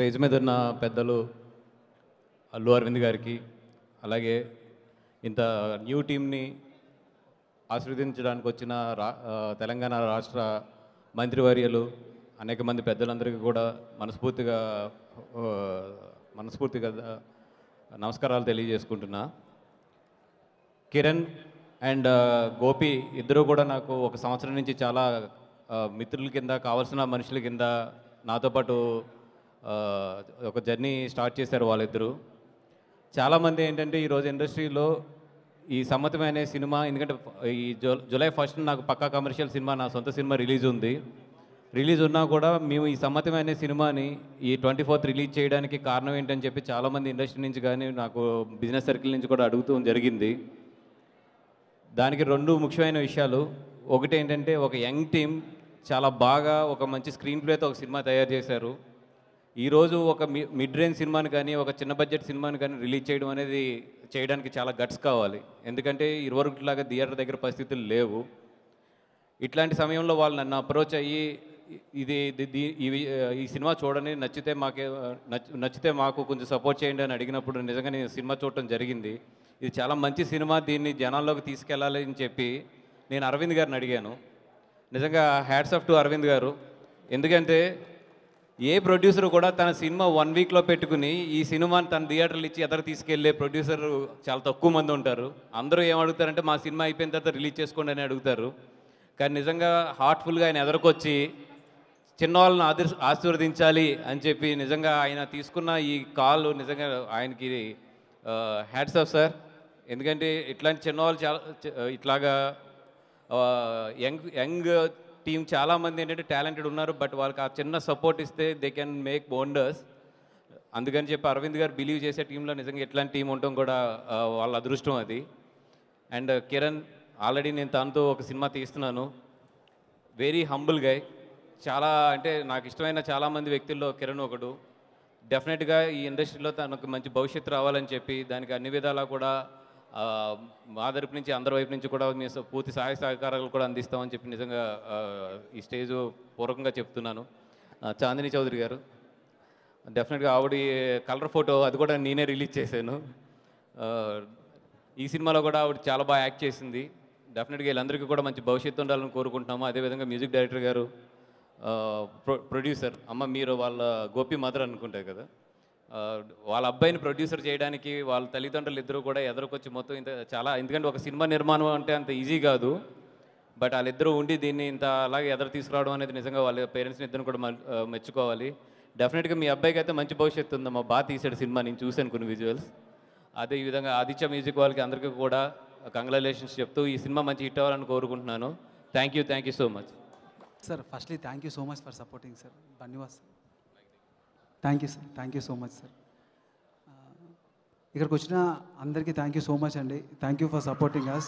stage మీద ఉన్న పెద్దలు అల్లు అరవింద్ గారికి అలాగే ఇంత న్యూ టీంని ఆశీర్వదించడానికి వచ్చిన రా ఆ, తెలంగాణ రాష్ట్ర మంత్రివర్యులు అనేక మంది పెద్దలందరికీ కూడా మనస్ఫూర్తిగా ఆ, మనస్ఫూర్తిగా ఆ, నమస్కారాలు తెలియజేసుకుంటున్నా కిరణ్ అండ్ గోపి ఇద్దరు కూడా నాకు ఒక సంవత్సరం నుంచి చాలా ఆ, మిత్రుల కింద కావాల్సిన మనుషుల కింద నాతో పాటు ఆ, ఒక జర్నీ స్టార్ట్ చేశారు వాళ్ళిద్దరూ చాలామంది ఏంటంటే ఈరోజు ఇండస్ట్రీలో ఈ సమ్మతం అనే సినిమా ఎందుకంటే ఈ జూ జూలై ఫస్ట్ నాకు పక్కా కమర్షియల్ సినిమా నా సొంత సినిమా రిలీజ్ ఉంది రిలీజ్ ఉన్నా కూడా మేము ఈ సమ్మతం అనే సినిమాని ఈ ట్వంటీ ఫోర్త్ రిలీజ్ చేయడానికి కారణం ఏంటని చెప్పి చాలామంది ఇండస్ట్రీ నుంచి కానీ నాకు బిజినెస్ సర్కిల్ నుంచి కూడా అడుగుతూ జరిగింది దానికి రెండు ముఖ్యమైన విషయాలు ఒకటి ఏంటంటే ఒక యంగ్ టీం చాలా బాగా ఒక మంచి స్క్రీన్ ప్లేతో ఒక సినిమా తయారు చేశారు ఈరోజు ఒక మి మిడ్ రేంజ్ సినిమాని కానీ ఒక చిన్న బడ్జెట్ సినిమాని కానీ రిలీజ్ చేయడం అనేది చేయడానికి చాలా గట్స్ కావాలి ఎందుకంటే ఇరువరులాగా థియేటర్ దగ్గర పరిస్థితులు లేవు ఇట్లాంటి సమయంలో వాళ్ళు నన్ను అప్రోచ్ అయ్యి ఇది ఇది- దీ- ఇవి ఈ సినిమా చూడండి నచ్చితే మాకే నచ్- నచ్చితే మాకు కొంచెం సపోర్ట్ చేయండి అని అడిగినప్పుడు నిజంగా నేను సినిమా చూడటం జరిగింది ఇది చాలా మంచి సినిమా దీన్ని జనాల్లోకి తీసుకెళ్ళాలి అని చెప్పి నేను అరవింద్ గారిని అడిగాను నిజంగా హ్యాట్స్ ఆఫ్ టు అరవింద్ గారు ఎందుకంటే ఏ ప్రొడ్యూసర్ కూడా తన సినిమా వన్ వీక్లో పెట్టుకుని ఈ సినిమాని తన థియేటర్లు ఇచ్చి ఎదరు తీసుకెళ్లే ప్రొడ్యూసర్ చాలా తక్కువ మంది ఉంటారు అందరూ ఏం అడుగుతారంటే మా సినిమా అయిపోయిన తర్వాత రిలీజ్ చేసుకోండి అని అడుగుతారు కానీ నిజంగా హార్ట్ఫుల్గా ఆయన ఎదరికొచ్చి చిన్నవాళ్ళని ఆదర్ ఆశీర్వదించాలి అని చెప్పి నిజంగా ఆయన తీసుకున్న ఈ కాల్ నిజంగా ఆయనకి హ్యాట్స్ ఆఫ్ సార్ ఎందుకంటే ఇట్లాంటి చిన్నవాళ్ళు చాలా చి- ఇట్లాగా యంగ్ యంగ్ టీం చాలామంది ఏంటంటే టాలెంటెడ్ ఉన్నారు బట్ వాళ్ళకి ఆ చిన్న సపోర్ట్ ఇస్తే దే కెన్ మేక్ వండర్స్ అందుకని చెప్పి అరవింద్ గారు బిలీవ్ చేసే టీంలో నిజంగా ఎట్లాంటి టీం ఉండటం కూడా ఆ, వాళ్ళ అదృష్టం అది అండ్ కిరణ్ ఆల్రెడీ నేను తనతో ఒక సినిమా తీస్తున్నాను వెరీ హంబుల్ గై చాలా అంటే నాకు ఇష్టమైన చాలామంది వ్యక్తుల్లో కిరణ్ ఒకడు డెఫినెట్గా ఈ ఇండస్ట్రీలో తనకు మంచి భవిష్యత్తు రావాలని చెప్పి దానికి అన్ని విధాలా కూడా ఆ, మా తరపు నుంచి అందరి వైపు నుంచి కూడా మీ స- పూర్తి సహాయ సహకారాలు కూడా అందిస్తామని చెప్పి నిజంగా ఆ, ఈ స్టేజ్ పూర్వకంగా చెప్తున్నాను ఆ, చాందిని చౌదరి గారు డెఫినెట్గా ఆవిడ కలర్ ఫోటో అది కూడా నేనే రిలీజ్ చేశాను ఆ, ఈ సినిమాలో కూడా ఆవిడ చాలా బాగా యాక్ట్ చేసింది డెఫినెట్గా వీళ్ళందరికీ కూడా మంచి భవిష్యత్తు ఉండాలని కోరుకుంటున్నాము అదేవిధంగా మ్యూజిక్ డైరెక్టర్ గారు ఆ, ప్రొ ప్రొడ్యూసర్ అమ్మ మీరు వాళ్ళ గోపి మదర్ అనుకుంటారు కదా ఆ, వాళ్ళ అబ్బాయిని ప్రొడ్యూసర్ చేయడానికి వాళ్ళ తల్లిదండ్రులు ఇద్దరు కూడా ఎదురుకొచ్చి మొత్తం ఇంత చాలా ఎందుకంటే ఒక సినిమా నిర్మాణం అంటే అంత ఈజీ కాదు బట్ వాళ్ళిద్దరూ ఉండి దీన్ని ఇంత అలాగే ఎదురు తీసుకురావడం అనేది నిజంగా వాళ్ళ పేరెంట్స్ని ఇద్దరు కూడా మల్- ఆ, మెచ్చుకోవాలి డెఫినెట్గా మీ అబ్బాయికి అయితే మంచి భవిష్యత్తు ఉందమ్మా బాగా తీసాడు సినిమా నేను చూశాను కొన్ని విజువల్స్ అదే ఈ విధంగా ఆదిత్య మ్యూజిక్ వాళ్ళకి అందరికీ కూడా కంగ్రాచులేషన్స్ చెప్తూ ఈ సినిమా మంచి హిట్ అవ్వాలని కోరుకుంటున్నాను thank you thank you so much sir firstly thank you so much for supporting sir ధన్యవాద్ sir thank you sir thank you so much sir ఇక్కడికి వచ్చిన అందరికీ థ్యాంక్ యూ సో మచ్ అండి thank you for supporting us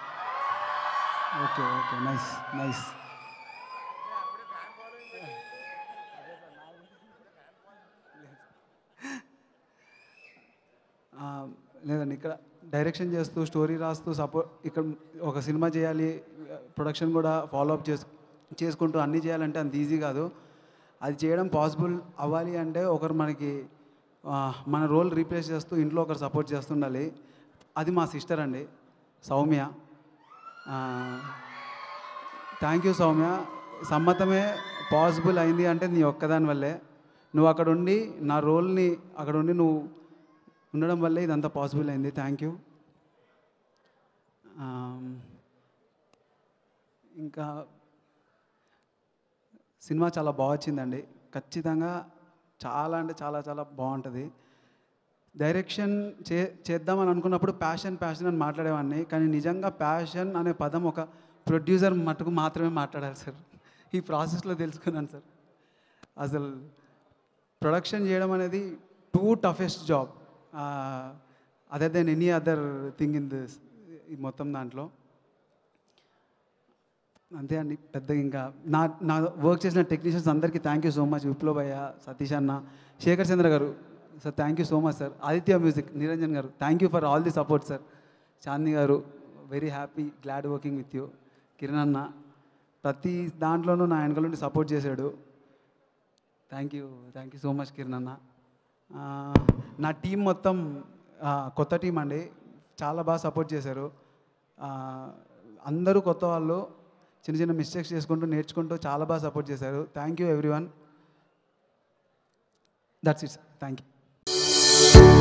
okay okay nice nice లేదండి ఇక్కడ direction చేస్తూ story రాస్తూ support ఇక్కడ ఒక సినిమా చేయాలి ప్రొడక్షన్ కూడా ఫాలో అప్ చేసు చేసుకుంటూ అన్నీ చేయాలంటే అంత ఈజీ కాదు అది చేయడం పాసిబుల్ అవ్వాలి అంటే ఒకరు మనకి ఆ, మన రోల్ రీప్లేస్ చేస్తూ ఇంట్లో ఒకరు సపోర్ట్ చేస్తుండాలి అది మా సిస్టర్ అండి సౌమ్య థ్యాంక్ యూ సౌమ్య సమ్మతమే పాసిబుల్ అయింది అంటే నీ ఒక్కదాని వల్లే నువ్వు అక్కడ ఉండి నా రోల్ని అక్కడ ఉండి నువ్వు ఉండడం వల్లే ఇదంతా పాసిబుల్ అయింది థ్యాంక్ యూ ఇంకా సినిమా చాలా బాగా వచ్చిందండి ఖచ్చితంగా చాలా అంటే చాలా చాలా బాగుంటుంది డైరెక్షన్ చే చేద్దామని అనుకున్నప్పుడు ప్యాషన్ ప్యాషన్ అని మాట్లాడేవాడిని కానీ నిజంగా ప్యాషన్ అనే పదం ఒక ప్రొడ్యూసర్ మటుకు మాత్రమే మాట్లాడాలి సార్ ఈ ప్రాసెస్లో తెలుసుకున్నాను సార్ అసలు ప్రొడక్షన్ చేయడం అనేది too toughest job other than any other thing in this ఈ మొత్తం దాంట్లో అంతే అండి పెద్దగా ఇంకా నా నా వర్క్ చేసిన టెక్నీషియన్స్ అందరికీ thank you so much Viplav భయ్య సతీష్ అన్న శేఖర్ చంద్ర గారు sir thank you so much sir Aditya music Niranjan గారు thank you for all the support sir Chandi గారు very happy glad working with you Kiran అన్న ప్రతి దాంట్లోనూ నా వెనకాల నుండి సపోర్ట్ చేశాడు thank you thank you so much Kiran అన్న ఆ, నా టీం మొత్తం ఆ, కొత్త టీం అండి చాలా బాగా సపోర్ట్ చేశారు ఆ, అందరూ కొత్త వాళ్ళు చిన్న చిన్న మిస్టేక్స్ చేసుకుంటూ నేర్చుకుంటూ చాలా బాగా సపోర్ట్ చేశారు thank you everyone that's it thank you